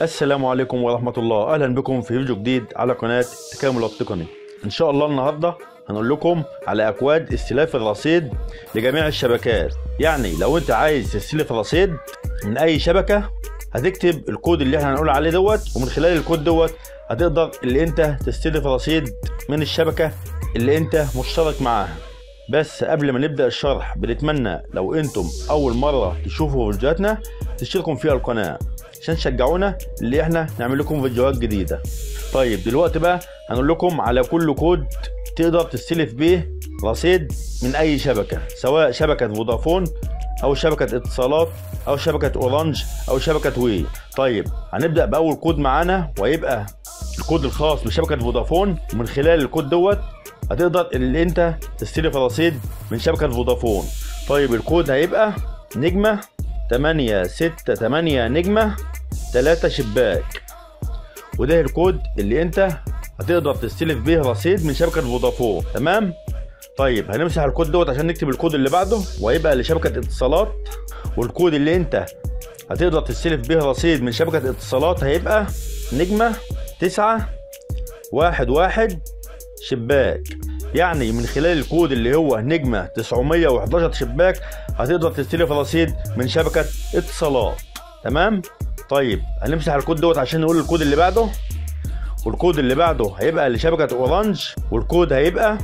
السلام عليكم ورحمة الله أهلا بكم في فيديو جديد على قناة تكامل التقني إن شاء الله النهاردة هنقول لكم على أكواد استلاف الرصيد لجميع الشبكات يعني لو أنت عايز تستلف رصيد من أي شبكة هتكتب الكود اللي احنا هنقول عليه دوت ومن خلال الكود دوت هتقدر اللي أنت تستلف رصيد من الشبكة اللي أنت مشترك معاها بس قبل ما نبدأ الشرح بنتمنى لو انتم أول مرة تشوفوا فيديوهاتنا تشتركوا فيها القناة عشان تشجعونا اللي احنا نعمل لكم فيديوهات جديدة طيب دلوقتي بقى هنقول لكم على كل كود تقدر تستلف بيه رصيد من أي شبكة سواء شبكة فودافون أو شبكة اتصالات أو شبكة أورانج أو شبكة وي طيب هنبدأ بأول كود معانا ويبقى الكود الخاص بشبكة فودافون ومن خلال الكود دوت هتقدر اللي انت تستلف رصيد من شبكة فودافون طيب الكود هيبقى نجمة تمانية ستة تمانية نجمة تلاتة شباك وده الكود اللي انت هتقدر تستلف بيه رصيد من شبكة فودافون تمام طيب هنمسح الكود دوت عشان نكتب الكود اللي بعده وهيبقى لشبكة اتصالات والكود اللي انت هتقدر تستلف بيه رصيد من شبكة اتصالات هيبقى نجمة تسعة واحد واحد شباك يعني من خلال الكود اللي هو نجمة 911 شباك هتقدر تستلف رصيد من شبكة اتصالات تمام طيب هنمسح الكود دوت عشان نقول الكود اللي بعده والكود اللي بعده هيبقى لشبكة اورانج والكود هيبقى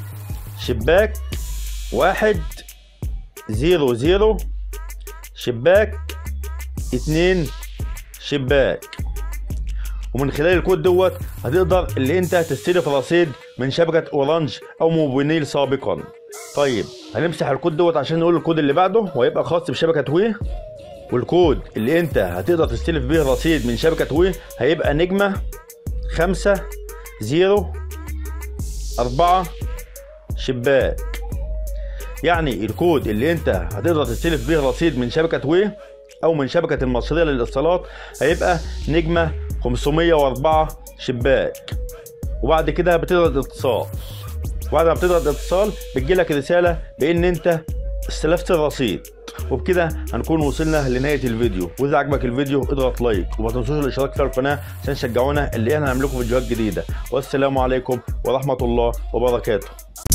شباك واحد زيرو زيرو شباك اتنين شباك ومن خلال الكود دوت هتقدر اللي انت تستلف رصيد من شبكة اورانج او موبينيل سابقا طيب هنمسح الكود دوت عشان نقول الكود اللي بعده وهيبقى خاص بشبكة وي والكود اللي انت هتقدر تستلف بيه رصيد من شبكة وي هيبقى نجمة خمسة زيرو أربعة شباك يعني الكود اللي انت هتقدر تستلف بيه رصيد من شبكة وي او من شبكة المصرية للاتصالات هيبقى نجمة 504 شباك وبعد كده بتضغط اتصال وبعد ما بتضغط اتصال بتجيلك رسالة بان انت استلفت الرصيد وبكده هنكون وصلنا لنهاية الفيديو واذا عجبك الفيديو اضغط لايك وما تنسوش الاشتراك في القناة عشان تشجعونا اللي احنا هنعمل لكم فيديوهات جديدة والسلام عليكم ورحمة الله وبركاته